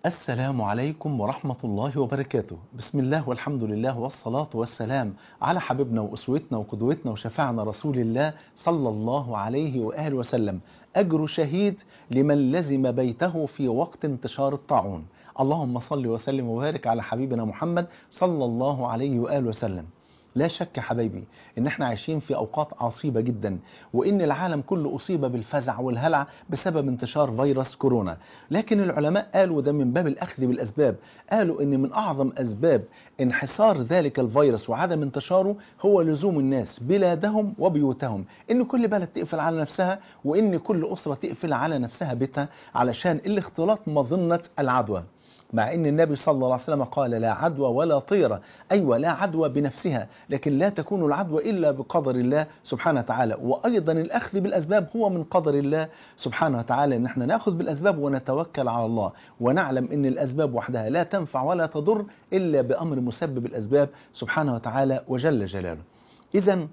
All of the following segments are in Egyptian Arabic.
السلام عليكم ورحمة الله وبركاته بسم الله والحمد لله والصلاة والسلام على حبيبنا وأسوتنا وقدوتنا وشفاعنا رسول الله صلى الله عليه وآله وسلم أجر شهيد لمن لزم بيته في وقت انتشار الطاعون اللهم صل وسلم وبارك على حبيبنا محمد صلى الله عليه وآله وسلم لا شك حبايبي ان احنا عايشين في اوقات عصيبه جدا وان العالم كله اصيب بالفزع والهلع بسبب انتشار فيروس كورونا لكن العلماء قالوا ده من باب الاخذ بالاسباب قالوا ان من اعظم اسباب انحسار ذلك الفيروس وعدم انتشاره هو لزوم الناس بلادهم وبيوتهم ان كل بلد تقفل على نفسها وان كل اسره تقفل على نفسها بيتها علشان الاختلاط مظنه العدوى مع ان النبي صلى الله عليه وسلم قال لا عدوى ولا طيرة ايوه لا عدوى بنفسها لكن لا تكون العدوى الا بقدر الله سبحانه وتعالى وايضا الاخذ بالاسباب هو من قدر الله سبحانه وتعالى ان احنا ناخذ بالاسباب ونتوكل على الله ونعلم ان الاسباب وحدها لا تنفع ولا تضر الا بامر مسبب الاسباب سبحانه وتعالى وجل جلاله اذا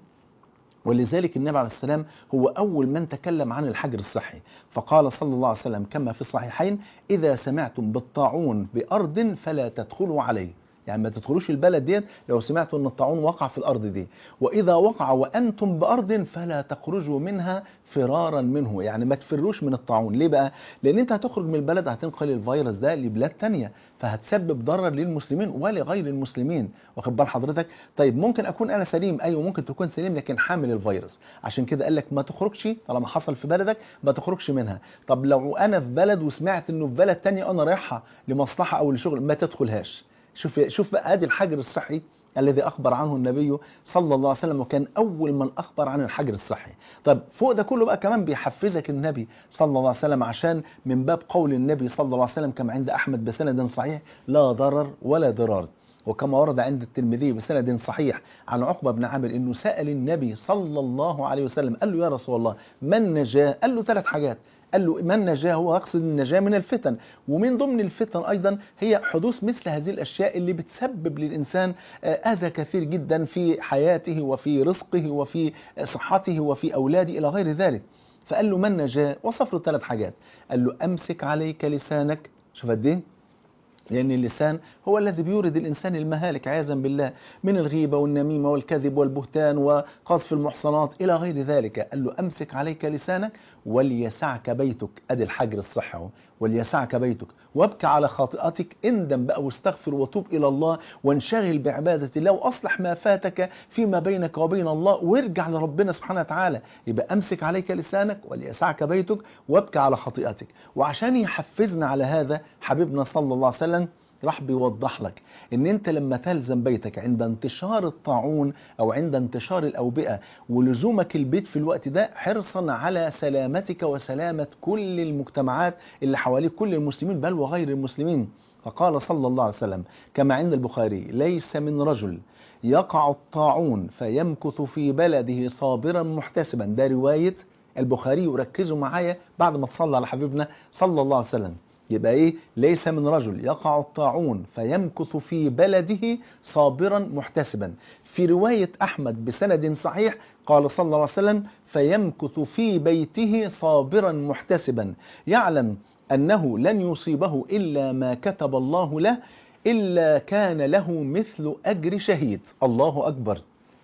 ولذلك النبي عليه السلام هو أول من تكلم عن الحجر الصحي فقال صلى الله عليه وسلم كما في الصحيحين إذا سمعتم بالطاعون بأرض فلا تدخلوا عليه يعني ما تدخلوش البلد ديت لو سمعتوا ان الطاعون وقع في الارض دي واذا وقع وانتم بارض فلا تخرجوا منها فرارا منه يعني ما تفروش من الطاعون ليه بقى لان انت هتخرج من البلد هتنقل الفيروس ده لبلاد تانية فهتسبب ضرر للمسلمين ولغير المسلمين واخد بال حضرتك طيب ممكن اكون انا سليم ايوه ممكن تكون سليم لكن حامل الفيروس عشان كده قال لك ما تخرجش طالما حصل في بلدك ما تخرجش منها طب لو انا في بلد وسمعت انه في بلد تانية انا رايحها لمصلحه او لشغل ما تدخلهاش شوف شوف بقى ادي الحجر الصحي الذي اخبر عنه النبي صلى الله عليه وسلم وكان اول من اخبر عن الحجر الصحي طب فوق ده كله بقى كمان بيحفزك النبي صلى الله عليه وسلم عشان من باب قول النبي صلى الله عليه وسلم كما عند احمد بسند صحيح لا ضرر ولا ضرار وكما ورد عند الترمذي بسند صحيح عن عقبة بن عامر انه سأل النبي صلى الله عليه وسلم قال له يا رسول الله من نجاه قال له ثلاث حاجات قال له من نجاه هو يقصد النجاة من الفتن ومن ضمن الفتن أيضا هي حدوث مثل هذه الأشياء اللي بتسبب للإنسان أذى كثير جدا في حياته وفي رزقه وفي صحته وفي أولاده إلى غير ذلك فقال له من نجاه وصف له ثلاث حاجات قال له أمسك عليك لسانك شوف قد ايه لأن اللسان هو الذي بيورد الإنسان المهالك عياذا بالله من الغيبة والنميمة والكذب والبهتان وقذف المحصنات إلى غير ذلك قال له أمسك عليك لسانك وليسعك بيتك أدي الحجر الصحة وليسعك بيتك وابكى على خاطئتك اندم بقى واستغفر وتوب إلى الله وانشغل بعبادة الله وأصلح ما فاتك فيما بينك وبين الله وارجع لربنا سبحانه وتعالى يبقى أمسك عليك لسانك وليسعك بيتك وابكى على خطيئتك وعشان يحفزنا على هذا حبيبنا صلى الله عليه وسلم راح بيوضح لك ان انت لما تلزم بيتك عند انتشار الطاعون او عند انتشار الاوبئه ولزومك البيت في الوقت ده حرصا على سلامتك وسلامه كل المجتمعات اللي حواليك كل المسلمين بل وغير المسلمين فقال صلى الله عليه وسلم كما عند البخاري ليس من رجل يقع الطاعون فيمكث في بلده صابرا محتسبا ده روايه البخاري وركزوا معايا بعد ما تصلى على حبيبنا صلى الله عليه وسلم يبقى ايه ليس من رجل يقع الطاعون فيمكث في بلده صابرا محتسبا في رواية أحمد بسند صحيح قال صلى الله عليه وسلم فيمكث في بيته صابرا محتسبا يعلم أنه لن يصيبه إلا ما كتب الله له إلا كان له مثل أجر شهيد الله أكبر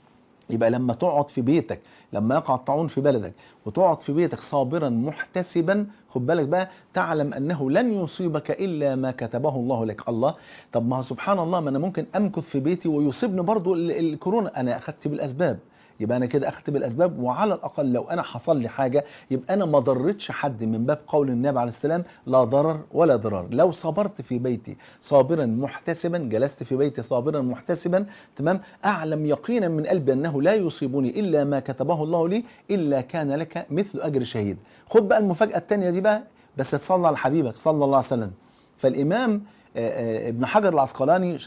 يبقى لما تقعد في بيتك لما يقع الطاعون في بلدك وتقعد في بيتك صابرا محتسبا خد بالك بقى تعلم انه لن يصيبك الا ما كتبه الله لك الله طب ما سبحان الله ما انا ممكن امكث في بيتي ويصيبني برضو الكورونا انا اخذت بالاسباب يبقى انا كده اخذت بالاسباب وعلى الاقل لو انا حصل لي حاجه يبقى انا ما ضرتش حد من باب قول النبي عليه السلام لا ضرر ولا ضرار لو صبرت في بيتي صابرا محتسبا جلست في بيتي صابرا محتسبا تمام اعلم يقينا من قلبي انه لا يصيبني الا ما كتبه الله لي الا كان لك مثل اجر شهيد خد بقى المفاجاه الثانيه دي بقى بس تصلى على حبيبك صلى الله عليه وسلم فالامام ابن حجر العسقلاني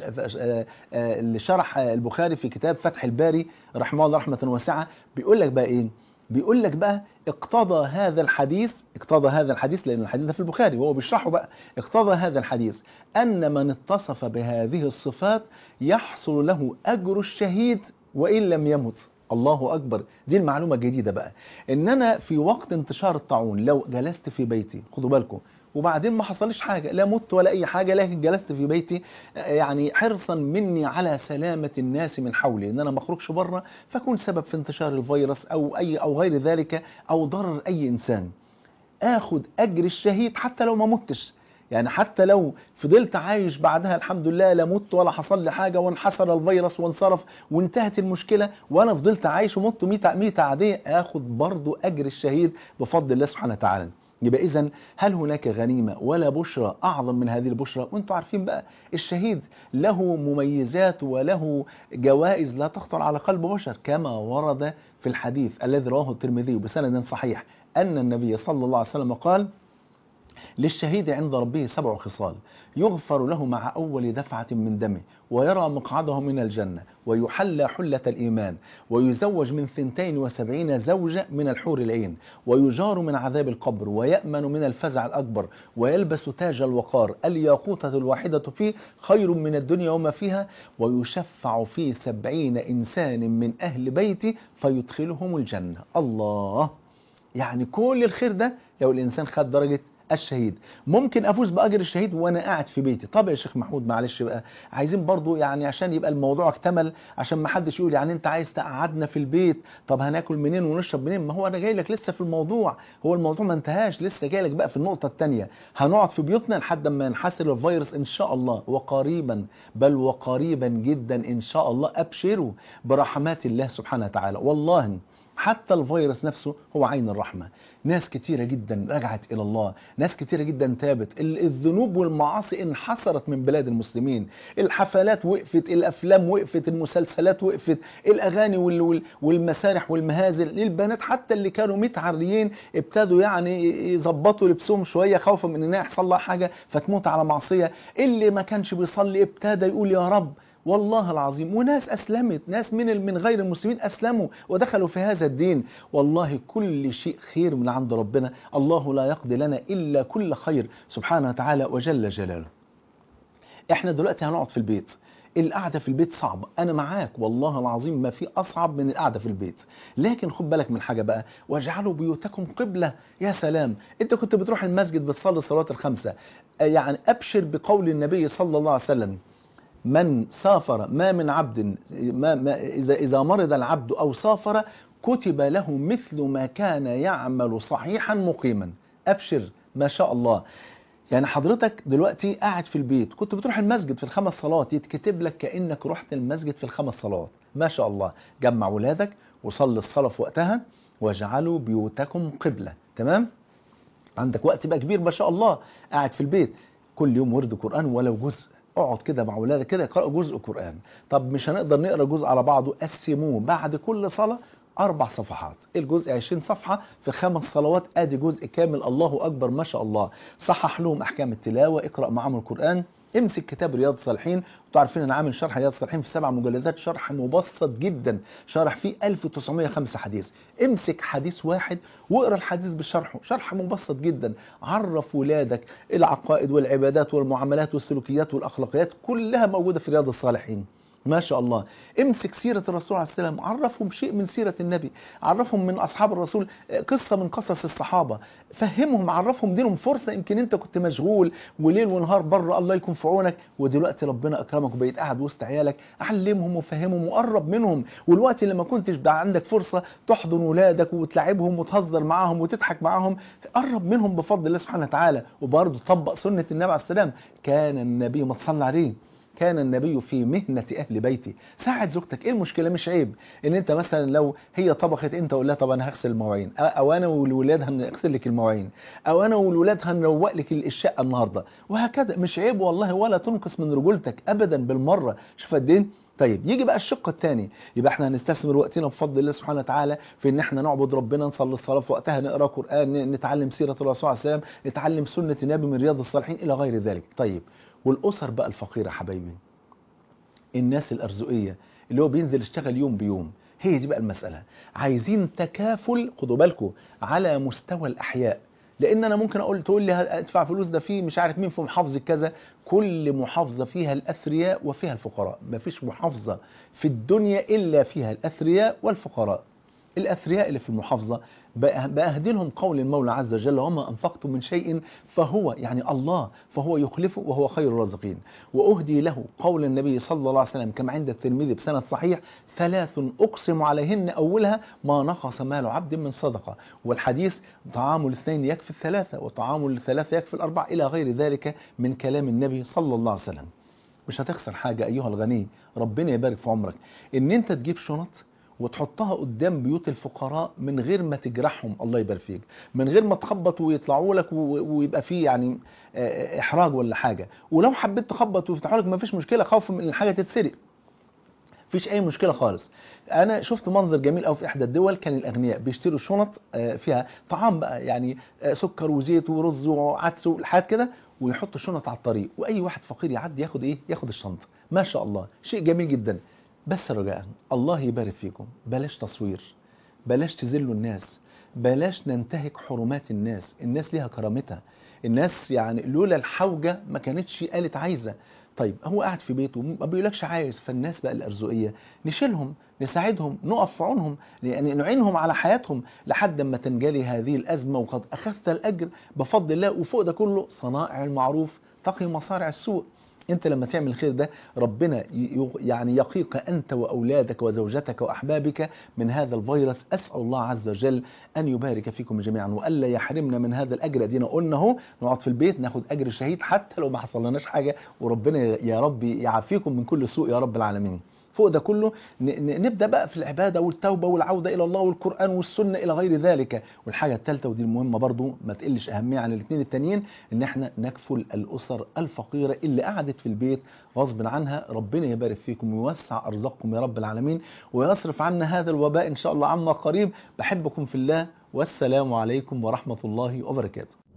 اللي شرح البخاري في كتاب فتح الباري رحمه الله رحمة واسعة بيقول لك بقى ايه بيقول لك بقى اقتضى هذا الحديث اقتضى هذا الحديث لان الحديث ده في البخاري وهو بيشرحه بقى اقتضى هذا الحديث ان من اتصف بهذه الصفات يحصل له اجر الشهيد وان لم يمت الله أكبر دي المعلومة الجديدة بقى إن أنا في وقت انتشار الطاعون لو جلست في بيتي خدوا بالكم وبعدين ما حصلش حاجة لا مت ولا أي حاجة لكن جلست في بيتي يعني حرصا مني على سلامة الناس من حولي إن أنا ما أخرجش بره فأكون سبب في انتشار الفيروس أو أي أو غير ذلك أو ضرر أي إنسان آخد أجر الشهيد حتى لو ما متش يعني حتى لو فضلت عايش بعدها الحمد لله لا مت ولا حصل لي حاجه وانحسر الفيروس وانصرف وانتهت المشكله وانا فضلت عايش ومت ميتة ميتة عاديه اخد برضو اجر الشهيد بفضل الله سبحانه وتعالى يبقى اذا هل هناك غنيمه ولا بشرى اعظم من هذه البشرى وانتم عارفين بقى الشهيد له مميزات وله جوائز لا تخطر على قلب بشر كما ورد في الحديث الذي رواه الترمذي بسند صحيح ان النبي صلى الله عليه وسلم قال للشهيد عند ربه سبع خصال يغفر له مع أول دفعة من دمه ويرى مقعده من الجنة ويحلى حلة الإيمان ويزوج من ثنتين وسبعين زوجة من الحور العين ويجار من عذاب القبر ويأمن من الفزع الأكبر ويلبس تاج الوقار الياقوتة الواحدة فيه خير من الدنيا وما فيها ويشفع في سبعين إنسان من أهل بيتي فيدخلهم الجنة الله يعني كل الخير ده لو الإنسان خد درجة الشهيد ممكن افوز باجر الشهيد وانا قاعد في بيتي طب يا شيخ محمود معلش بقى عايزين برضو يعني عشان يبقى الموضوع اكتمل عشان ما حدش يقول يعني انت عايز تقعدنا في البيت طب هناكل منين ونشرب منين ما هو انا جاي لك لسه في الموضوع هو الموضوع ما انتهاش لسه جاي لك بقى في النقطه الثانيه هنقعد في بيوتنا لحد ما ينحسر الفيروس ان شاء الله وقريبا بل وقريبا جدا ان شاء الله ابشروا برحمات الله سبحانه وتعالى والله حتى الفيروس نفسه هو عين الرحمة ناس كتيرة جدا رجعت إلى الله ناس كتيرة جدا تابت الذنوب والمعاصي انحصرت من بلاد المسلمين الحفلات وقفت الأفلام وقفت المسلسلات وقفت الأغاني والمسارح والمهازل البنات حتى اللي كانوا متعريين ابتدوا يعني يظبطوا لبسهم شوية خوفا من إن يحصل لها حاجة فتموت على معصية اللي ما كانش بيصلي ابتدى يقول يا رب والله العظيم وناس أسلمت ناس من من غير المسلمين أسلموا ودخلوا في هذا الدين والله كل شيء خير من عند ربنا الله لا يقضي لنا إلا كل خير سبحانه وتعالى وجل جلاله احنا دلوقتي هنقعد في البيت القعده في البيت صعبه انا معاك والله العظيم ما في اصعب من القعده في البيت لكن خد بالك من حاجه بقى واجعلوا بيوتكم قبله يا سلام انت كنت بتروح المسجد بتصلي الصلاه الخمسه يعني ابشر بقول النبي صلى الله عليه وسلم من سافر ما من عبد ما ما إذا, إذا مرض العبد أو سافر كتب له مثل ما كان يعمل صحيحا مقيما أبشر ما شاء الله يعني حضرتك دلوقتي قاعد في البيت كنت بتروح المسجد في الخمس صلوات يتكتب لك كأنك رحت المسجد في الخمس صلوات ما شاء الله جمع ولادك وصلي الصلاة في وقتها واجعلوا بيوتكم قبلة تمام عندك وقت بقى كبير ما شاء الله قاعد في البيت كل يوم ورد قرآن ولو جزء اقعد كده مع ولادك كده اقرأوا جزء قرآن طب مش هنقدر نقرأ جزء على بعضه قسموه بعد كل صلاة أربع صفحات الجزء 20 صفحة في خمس صلوات أدي جزء كامل الله أكبر ما شاء الله صحح لهم أحكام التلاوة اقرأ معهم القرآن امسك كتاب رياض الصالحين انتوا عارفين انا عامل شرح رياض الصالحين في سبع مجلدات شرح مبسط جدا شرح فيه 1905 حديث امسك حديث واحد واقرا الحديث بشرحه شرح مبسط جدا عرف ولادك العقائد والعبادات والمعاملات والسلوكيات والاخلاقيات كلها موجوده في رياض الصالحين ما شاء الله امسك سيرة الرسول عليه السلام عرفهم شيء من سيرة النبي عرفهم من أصحاب الرسول قصة من قصص الصحابة فهمهم عرفهم دينهم فرصة يمكن انت كنت مشغول وليل ونهار بره الله يكون في عونك ودلوقتي ربنا أكرمك وبقيت قاعد وسط عيالك علمهم وفهمهم وقرب منهم والوقت اللي ما كنتش بقى عندك فرصة تحضن ولادك وتلعبهم وتهزر معاهم وتضحك معاهم قرب منهم بفضل الله سبحانه وتعالى وبرضه طبق سنة النبي عليه السلام كان النبي ما تصلى عليه كان النبي في مهنة أهل بيتي ساعد زوجتك إيه المشكلة مش عيب إن أنت مثلا لو هي طبخت أنت قول لها طب أنا هغسل المواعين أو أنا والولاد هنغسل لك المواعين أو أنا والولاد هنروق لك الشقة النهاردة وهكذا مش عيب والله ولا تنقص من رجولتك أبدا بالمرة شوف قد إيه طيب يجي بقى الشق الثاني يبقى احنا هنستثمر وقتنا بفضل الله سبحانه وتعالى في ان احنا نعبد ربنا نصلي الصلاه في وقتها نقرا قران نتعلم سيره الرسول عليه السلام نتعلم سنه النبي من رياض الصالحين الى غير ذلك طيب والاسر بقى الفقيره حبايبي الناس الارزقيه اللي هو بينزل يشتغل يوم بيوم هي دي بقى المساله عايزين تكافل خدوا بالكم على مستوى الاحياء لان انا ممكن اقول تقول لي ادفع فلوس ده في مش عارف مين في محافظه كذا كل محافظه فيها الاثرياء وفيها الفقراء مفيش محافظه في الدنيا الا فيها الاثرياء والفقراء الأثرياء اللي في المحافظة بأ- بأهدي لهم قول المولى عز وجل وما أنفقتم من شيء فهو يعني الله فهو يخلفه وهو خير الرازقين وأهدي له قول النبي صلى الله عليه وسلم كما عند الترمذي بسند صحيح ثلاث أقسم عليهن أولها ما نقص مال عبد من صدقة والحديث طعام الاثنين يكفي الثلاثة وطعام الثلاثة يكفي الأربعة إلى غير ذلك من كلام النبي صلى الله عليه وسلم مش هتخسر حاجة أيها الغني ربنا يبارك في عمرك إن أنت تجيب شنط وتحطها قدام بيوت الفقراء من غير ما تجرحهم الله يبارك فيك من غير ما تخبط ويطلعوا لك و- ويبقى فيه يعني آه، احراج ولا حاجه ولو حبيت تخبط ويفتحوا لك ما فيش مشكله خوف من الحاجه تتسرق مفيش اي مشكله خالص انا شفت منظر جميل قوي في احدى الدول كان الاغنياء بيشتروا شنط آه، فيها طعام بقى يعني آه، سكر وزيت ورز وعدس وحاجات كده ويحطوا الشنط على الطريق واي واحد فقير يعدي ياخد ايه ياخد الشنطه ما شاء الله شيء جميل جدا بس رجاء الله يبارك فيكم بلاش تصوير بلاش تذلوا الناس بلاش ننتهك حرمات الناس الناس ليها كرامتها الناس يعني لولا الحوجة ما كانتش قالت عايزة طيب هو قاعد في بيته ما بيقولكش عايز فالناس بقى الأرزقية نشيلهم نساعدهم نقف في عونهم يعني نعينهم على حياتهم لحد ما تنجلي هذه الأزمة وقد أخذت الأجر بفضل الله وفوق ده كله صنائع المعروف تقي مصارع السوء انت لما تعمل الخير ده ربنا ي- يعني يقيك انت واولادك وزوجتك واحبابك من هذا الفيروس اسال الله عز وجل ان يبارك فيكم جميعا والا يحرمنا من هذا الاجر ادينا قلنا اهو نقعد في البيت ناخد اجر شهيد حتى لو ما حصلناش حاجه وربنا يا رب يعافيكم من كل سوء يا رب العالمين فوق ده كله ن- ن- نبدا بقى في العباده والتوبه والعوده الى الله والقران والسنه الى غير ذلك والحاجه الثالثه ودي المهمه برضو ما تقلش اهميه عن الاثنين التانيين ان احنا نكفل الاسر الفقيره اللي قعدت في البيت غصب عنها ربنا يبارك فيكم ويوسع ارزاقكم يا رب العالمين ويصرف عنا هذا الوباء ان شاء الله عما قريب بحبكم في الله والسلام عليكم ورحمه الله وبركاته